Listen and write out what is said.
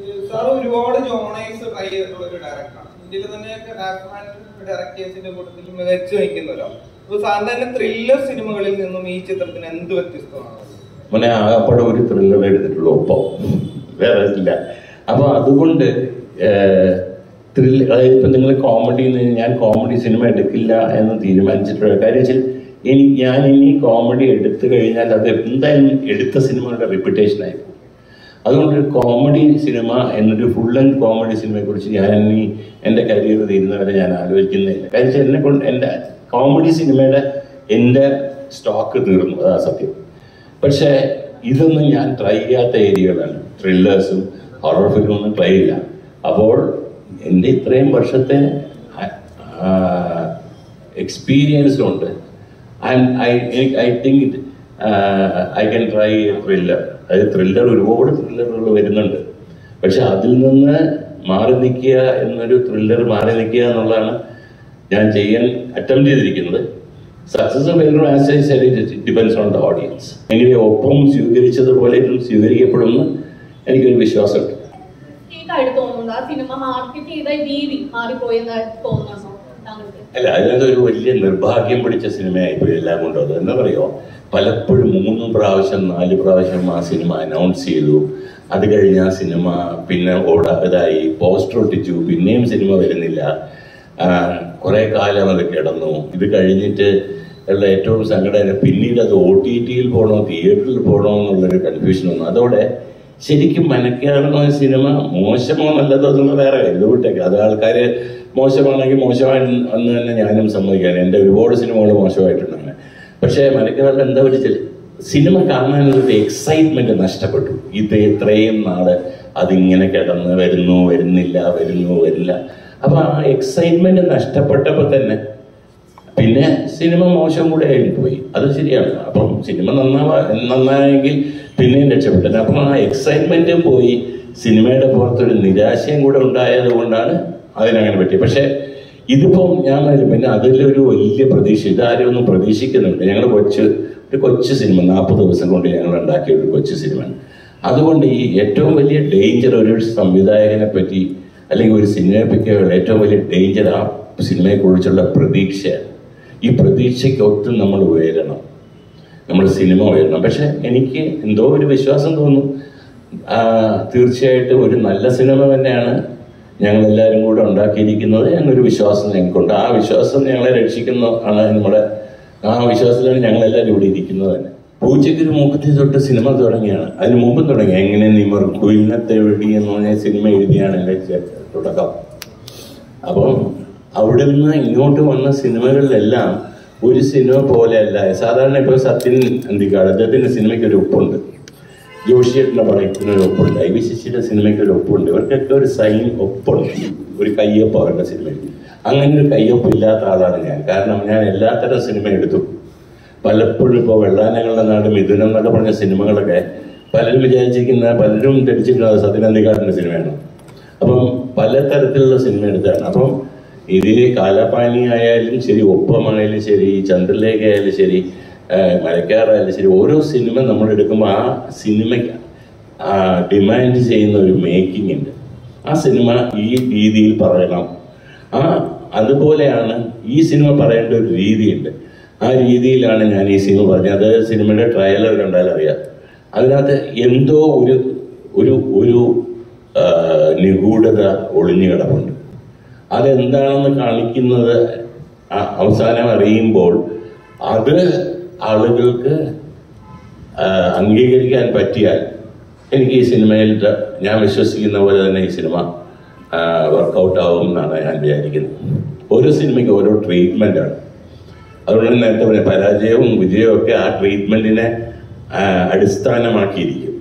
sir ഒരുപാട് ജോണൈസ് try ചെയ്തിട്ടുള്ള ഒരു ഡയറക്ടറാണ് ഇന്ത്യയിൽ തന്നെ ഡയറക്ടേഴ്സിന്റെ കൂട്ടത്തിൽ മികച്ചു നിൽക്കുന്ന ഒരാൾ അപ്പൊ സാറിന്റെ തന്നെ ത്രില്ലർ സിനിമകളിൽ നിന്നും ഈ ചിത്രത്തിന് എന്ത് വ്യത്യസ്തമാണ് മോനെ ആകപ്പാടെ ഒരു ത്രില്ലർ എടുത്തിട്ടുള്ളൂ ഒപ്പം വേറെ ഇല്ല അപ്പൊ അതുകൊണ്ട് ത്രില്ല് അതായത് ഇപ്പം നിങ്ങൾ കോമഡി ഞാൻ കോമഡി സിനിമ എടുക്കില്ല എന്ന് തീരുമാനിച്ചിട്ടുള്ള കാര്യം വെച്ചാൽ ഇനി ഞാൻ ഇനി കോമഡി എടുത്തു കഴിഞ്ഞാൽ അത് എന്തായാലും എടുത്ത സിനിമയുടെ റെപ്യൂട്ടേഷനായി പോകും അതുകൊണ്ട് ഒരു കോമഡി സിനിമ എന്നൊരു ഫുൾ ലെങ്ത് കോമഡി സിനിമയെ കുറിച്ച് ഞാൻ ഇനി എൻ്റെ കരിയർ തീരുന്നവരെ ഞാൻ ആലോചിക്കുന്നില്ല കാര്യം വെച്ചാൽ എന്നെ കൊണ്ട് എൻ്റെ കോമഡി സിനിമയുടെ എൻ്റെ സ്റ്റോക്ക് തീർന്നു അതാ സത്യം പക്ഷേ ഇതൊന്നും ഞാൻ ട്രൈ ചെയ്യാത്ത ഏരിയകളാണ് ത്രില്ലേഴ്സും ഹൊറർ ഫിലിമൊന്നും ട്രൈ ഇല്ല അപ്പോൾ എൻ്റെ ഇത്രയും വർഷത്തെ എക്സ്പീരിയൻസ് കൊണ്ട് I I think I can try thriller അതായത് ത്രില്ലർ ഒരുപാട് ത്രില്ലറുകൾ വരുന്നുണ്ട് പക്ഷെ അതിൽ നിന്ന് മാറി നിൽക്കുക എന്നൊരു ത്രില്ലർ മാറി നിൽക്കുക എന്നുള്ളതാണ് ഞാൻ ചെയ്യാൻ അറ്റംപ്റ്റ് ചെയ്തിരിക്കുന്നത് success failure as I said it depends on the audience anyway ഒപ്പം സ്വീകരിച്ചതുപോലെ ഇതും സ്വീകരിക്കപ്പെടുമെന്ന് എനിക്കൊരു വിശ്വാസമുണ്ട് ആയിട്ട് തോന്നുന്നുണ്ട് ആ സിനിമ മാർക്കറ്റ് ചെയ്ത രീതി മാറിപ്പോയെന്ന് തോന്നുന്നുണ്ടോ താങ്കൾക്ക് അല്ല അതിനകത്ത് ഒരു വലിയ നിർഭാഗ്യം പിടിച്ച സിനിമയായിപ്പോയി എല്ലാം കൊണ്ടും അത് എന്താ പറയുക പലപ്പോഴും മൂന്ന് പ്രാവശ്യം നാല് പ്രാവശ്യം ആ സിനിമ അനൗൺസ് ചെയ്തു അത് കഴിഞ്ഞ് ആ സിനിമ പിന്നെ ഓടാ ഇതായി പോസ്റ്റർ ഒട്ടിച്ചു പിന്നെയും സിനിമ വരുന്നില്ല ആ, കുറെ കാലം അത് കിടന്നു ഇത് കഴിഞ്ഞിട്ട് ഉള്ള ഏറ്റവും സങ്കടം പിന്നീട് അത് ഒ ടി ടിയിൽ പോകണോ തിയേറ്ററിൽ പോകണോ എന്നുള്ളൊരു കൺഫ്യൂഷൻ വന്നു അതോടെ ശരിക്കും മനക്കാറുന്ന സിനിമ മോശമോ നല്ലതോ എന്നുള്ള വേറെ കാര്യം ഇത് വിട്ടേക്ക് അത് ആൾക്കാര് മോശമാണെങ്കിൽ മോശമായി എന്ന് തന്നെ ഞാനും സമ്മതിക്കാൻ എൻ്റെ ഒരുപാട് സിനിമകൾ മോശമായിട്ടുണ്ട് അങ്ങനെ പക്ഷേ മനക്കാറിൽ എന്താ വെച്ചാൽ സിനിമ കാണാനൊരു എക്സൈറ്റ്മെന്റ് നഷ്ടപ്പെട്ടു ഇത് ഇത്രയും നാള് അതിങ്ങനെ കിടന്ന് വരുന്നു വരുന്നില്ല വരുന്നു വരില്ല അപ്പൊ ആ എക്സൈറ്റ്മെന്റ് നഷ്ടപ്പെട്ടപ്പോൾ തന്നെ പിന്നെ സിനിമ മോശം കൂടെ ആയി പോയി അത് ശരിയാണ് അപ്പം സിനിമ നന്നാവാ നന്നായെങ്കിൽ പിന്നെയും രക്ഷപ്പെട്ടത് അപ്പം ആ എക്സൈറ്റ്മെന്റും പോയി സിനിമയുടെ പുറത്തൊരു നിരാശയും കൂടെ ഉണ്ടായത് കൊണ്ടാണ് അതിനങ്ങനെ പറ്റിയത് പക്ഷെ ഇതിപ്പം ഞാൻ പറഞ്ഞു, പിന്നെ അതിലൊരു വലിയ പ്രതീക്ഷ ഇതാരും ഒന്നും പ്രതീക്ഷിക്കുന്നുണ്ട് ഞങ്ങൾ കൊച്ചു ഒരു കൊച്ചു സിനിമ നാൽപ്പത് ദിവസം കൊണ്ട് ഞങ്ങൾ ഉണ്ടാക്കിയ ഒരു കൊച്ചു സിനിമ അതുകൊണ്ട് ഈ ഏറ്റവും വലിയ ഡേഞ്ചർ ഒരു സംവിധായകനെ പറ്റി അല്ലെങ്കിൽ ഒരു സിനിമയെ പറ്റിയുള്ള ഏറ്റവും വലിയ ഡേഞ്ചർ ആ സിനിമയെക്കുറിച്ചുള്ള പ്രതീക്ഷയാണ് ഈ പ്രതീക്ഷയ്ക്ക് ഒട്ടും നമ്മൾ ഉയരണം നമ്മൾ സിനിമ ഉയരണം പക്ഷെ എനിക്ക് എന്തോ ഒരു വിശ്വാസം തോന്നുന്നു ആ, തീർച്ചയായിട്ടും ഒരു നല്ല സിനിമ തന്നെയാണ് ഞങ്ങൾ എല്ലാവരും കൂടെ ഉണ്ടാക്കിയിരിക്കുന്നത് എന്നൊരു വിശ്വാസം ഞങ്ങൾക്കുണ്ട് ആ വിശ്വാസം ഞങ്ങളെ രക്ഷിക്കുന്ന ആണ് നമ്മുടെ ആ വിശ്വാസത്തിലാണ് ഞങ്ങളെല്ലാവരും ഇവിടെ ഇരിക്കുന്നത് തന്നെ പൂച്ചയ്ക്കൊരു മൂക്കത്തി തൊട്ട് സിനിമ തുടങ്ങിയാണ് അതിന് മുമ്പ് തുടങ്ങി എങ്ങനെ നിമർ കുയിലിനത്തെ വെടി എന്ന് പറഞ്ഞ സിനിമ എഴുതിയാണ് എൻ്റെ ചെ- തുടക്കം അപ്പം അവിടുന്ന് ഇങ്ങോട്ട് വന്ന സിനിമകളിലെല്ലാം ഒരു സിനിമ പോലെയല്ല സാധാരണ ഇപ്പോൾ സത്യൻ അന്തിക്കാട് അദ്ദേഹത്തിന്റെ സിനിമയ്ക്ക് ഒരു ഒപ്പുണ്ട് ജോഷിയേട്ടൻ്റെ പടത്തിന് ഒരു ഒപ്പുണ്ട് ഐ വി ശശിയുടെ സിനിമയ്ക്ക് ഒരു ഒപ്പുണ്ട് ഇവർക്കൊക്കെ ഒരു സൈൻ ഒപ്പുണ്ട് ഒരു കയ്യൊപ്പ് അവരുടെ സിനിമയിൽ അങ്ങനെ ഒരു കയ്യൊപ്പ് ഇല്ലാത്ത ആളാണ് ഞാൻ കാരണം ഞാൻ എല്ലാത്തരം സിനിമ എടുത്തു പലപ്പോഴും ഇപ്പോൾ വെള്ളാനങ്ങളുടെ നാട് മിഥുനം എന്നൊക്കെ പറഞ്ഞ സിനിമകളൊക്കെ പലരും വിചാരിച്ചിരിക്കുന്ന പലരും ധരിച്ചിരിക്കുന്നത് സത്യനന്ദിക്കാടിന്റെ സിനിമയാണ് അപ്പം പലതരത്തിലുള്ള സിനിമ എടുത്താണ് അപ്പം ഇതിൽ കാലപ്പാനി ആയാലും ശരി ഒപ്പമായാലും ശരി ചന്ദ്രലേഖ ആയാലും ശരി ആ, മരക്കാറായാലും ശരി ഓരോ സിനിമ നമ്മൾ എടുക്കുമ്പോൾ ആ സിനിമയ്ക്ക് ഡിമാൻഡ് ചെയ്യുന്ന ഒരു മേക്കിംഗ് ഉണ്ട് ആ സിനിമ ഈ രീതിയിൽ പറയണം ആ അതുപോലെയാണ് ഈ സിനിമ പറയേണ്ട ഒരു രീതിയുണ്ട് ആ രീതിയിലാണ് ഞാൻ ഈ സിനിമ പറഞ്ഞത് അത് സിനിമയുടെ ട്രയലർ കണ്ടാൽ അറിയാം അതിനകത്ത് എന്തോ ഒരു ഒരു ഒരു ആ, നിഗൂഢത ഒളിഞ്ഞു കിടപ്പുണ്ട് അതെന്താണെന്ന് കാണിക്കുന്നത് ആ- അവസാനം അറിയുമ്പോൾ അത് ആളുകൾക്ക് ആ, അംഗീകരിക്കാൻ പറ്റിയാൽ എനിക്ക് ഈ സിനിമയിൽ ത- ഞാൻ വിശ്വസിക്കുന്ന പോലെ തന്നെ ഈ സിനിമ വർക്കൗട്ട് ആവും എന്നാണ് ഞാൻ വിചാരിക്കുന്നത് ഓരോ സിനിമയ്ക്ക് ഓരോ ട്രീറ്റ്മെന്റ് ആണ് അതുകൊണ്ട് തന്നെ നേരത്തെ പറഞ്ഞ പരാജയവും വിജയവും ഒക്കെ ആ ട്രീറ്റ്മെന്റിനെ അടിസ്ഥാനമാക്കിയിരിക്കും